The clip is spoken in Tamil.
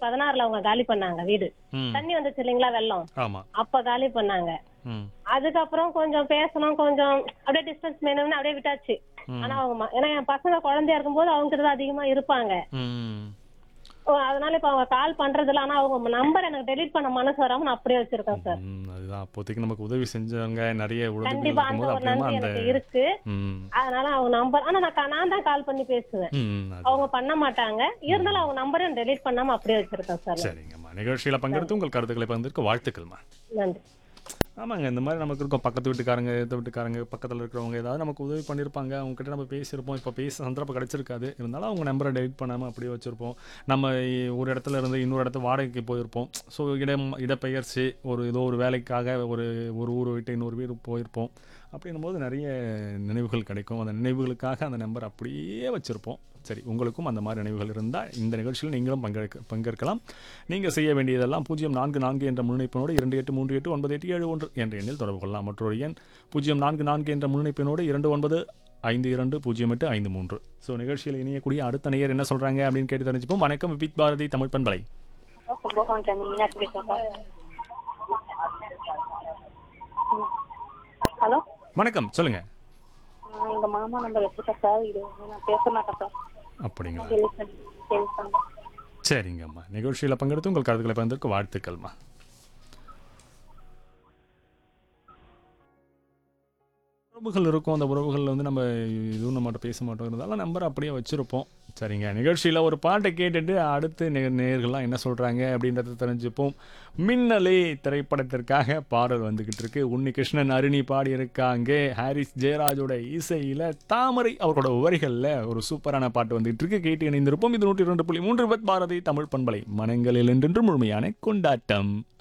பதினாறுல அவங்க காலி பண்ணாங்க வீடு ம் தண்ணி வந்துச்சு இல்லைங்களா வெள்ளம் ஆமா அப்ப காலி பண்ணாங்க ம் அதுக்கப்புறம் கொஞ்சம் பேசணும் கொஞ்சம் அப்படியே டிஸ்டன்ஸ் வேணும்னு அப்படியே விட்டாச்சு ம். ஆனா அவங்க ம- ஏன்னா என் பசங்க குழந்தையா இருக்கும்போது அவங்க கிட்ட தான் அதிகமா இருப்பாங்க ம் ஓ, அதனால இப்ப அவங்க கால் பண்றது இல்ல ஆனா அவங்க நம்பர் எனக்கு டெலீட் பண்ண மனசு வராம நான் அப்படியே வச்சிருக்கேன் சார் ம், அதுதான் அப்போதைக்கு நமக்கு உதவி செஞ்சவங்க நிறைய உதவிகள் கண்டிப்பா அந்த இருக்கும்போது ஒரு அப்படிமா நன்றி அந்த எனக்கு இருக்கு ம் அதனால அவங்க நம்பர் ஆனா நான் கா- நான் தான் கால் பண்ணி பேசுவேன் ம் அது அவங்க பண்ண மாட்டாங்க இருந்தாலும் அவங்க நம்பரையும் டெலீட் பண்ணாம அப்படியே வச்சிருக்கேன் சார் சரிங்கம்மா நிகழ்ச்சியில் பங்கெடுத்து உங்கள் கருத்துக்களை பகிர்ந்திருக்க வாழ்த்துக்கள்மா நன்றி ஆமாங்க இந்த மாதிரி நமக்கு இருக்கும் பக்கத்து வீட்டுக்காரங்க எதிர்த்த வீட்டுக்காரங்க பக்கத்தில் இருக்கிறவங்க ஏதாவது நமக்கு உதவி பண்ணியிருப்பாங்க அவங்க கிட்ட நம்ம பேசியிருப்போம் இப்போ பேச சந்தர்ப்பம் கிடைச்சிருக்காது இருந்தாலும் அவங்க நம்பரை டெலிட் பண்ணாமல் அப்படியே வச்சுருப்போம் நம்ம ஒரு இடத்துல இருந்து இன்னொரு இடத்து வாடகைக்கு போயிருப்போம் ஸோ இடம் இடப்பெயர்ச்சி ஒரு ஏதோ ஒரு வேலைக்காக ஒரு ஒரு ஊர் விட்டு இன்னொரு வீடு போயிருப்போம் அப்படின்னும் போது நிறைய நினைவுகள் கிடைக்கும் அந்த நினைவுகளுக்காக அந்த நம்பர் அப்படியே வச்சுருப்போம் சரி உங்களுக்கும் அந்த மாதிரி நினைவுகள் இருந்தால் இந்த நிகழ்ச்சியில் நீங்களும் பங்கேற்க பங்கேற்கலாம் நீங்கள் செய்ய வேண்டியதெல்லாம் பூஜ்ஜியம் நான்கு நான்கு என்ற முன்னிணைப்பினோடு இரண்டு எட்டு மூன்று எட்டு ஒன்பது எட்டு ஏழு ஒன்று என்ற எண்ணில் தொடர்பு கொள்ளலாம் மற்றொரு எண் பூஜ்ஜியம் நான்கு நான்கு என்ற முன்னிணைப்பினோடு இரண்டு ஒன்பது ஐந்து இரண்டு பூஜ்ஜியம் எட்டு ஐந்து மூன்று ஸோ நிகழ்ச்சியில் இணையக்கூடிய அடுத்த நேயர் என்ன சொல்கிறாங்க அப்படின்னு கேட்டு தெரிஞ்சுப்போம் வணக்கம் விபிக் பாரதி தமிழ் பண்பலை கும்பகோணம் சேர்ந்து மீனாட்சி பேசுறேன் சார் ம். ஹலோ வணக்கம் சொல்லுங்கள் ஆ, எங்க மாமா நம்பர் வச்சுட்டேன் சார் இது நான் பேச மாட்டேன் சார் அப்படிங்களா சரி சார் சரி சார் சரிங்கம்மா நிகழ்ச்சியில் பங்கெடுத்து உங்கள் கருத்துக்களை பகிர்ந்ததற்கு வாழ்த்துக்கள்மா உறவுகள் இருக்கும் அந்த உறவுகளில் வந்து நம்ம இதுவும் நம்மகிட்ட பேச மாட்டோம் இருந்தாலும் நம்பர் அப்படியே வச்சுருப்போம் சரிங்க நிகழ்ச்சியில் ஒரு பாட்டை கேட்டுட்டு அடுத்து நே நேர்கள்லாம் என்ன சொல்கிறாங்க அப்படின்றத தெரிஞ்சுப்போம் மின்னலே திரைப்படத்திற்காக பாடல் வந்துக்கிட்டு இருக்கு உன்னிகிருஷ்ணன் அருணி பாடியிருக்காங்க ஹாரிஸ் ஜெயராஜோட இசையில் தாமரை அவரோட வரிகளில் ஒரு சூப்பரான பாட்டு வந்துகிட்டு இருக்கு கேட்டு இணைந்திருப்போம் இது நூற்றி இரண்டு புள்ளி மூன்று பத் பாரதி தமிழ் பண்பலை மனங்களில் என்றென்று முழுமையான கொண்டாட்டம்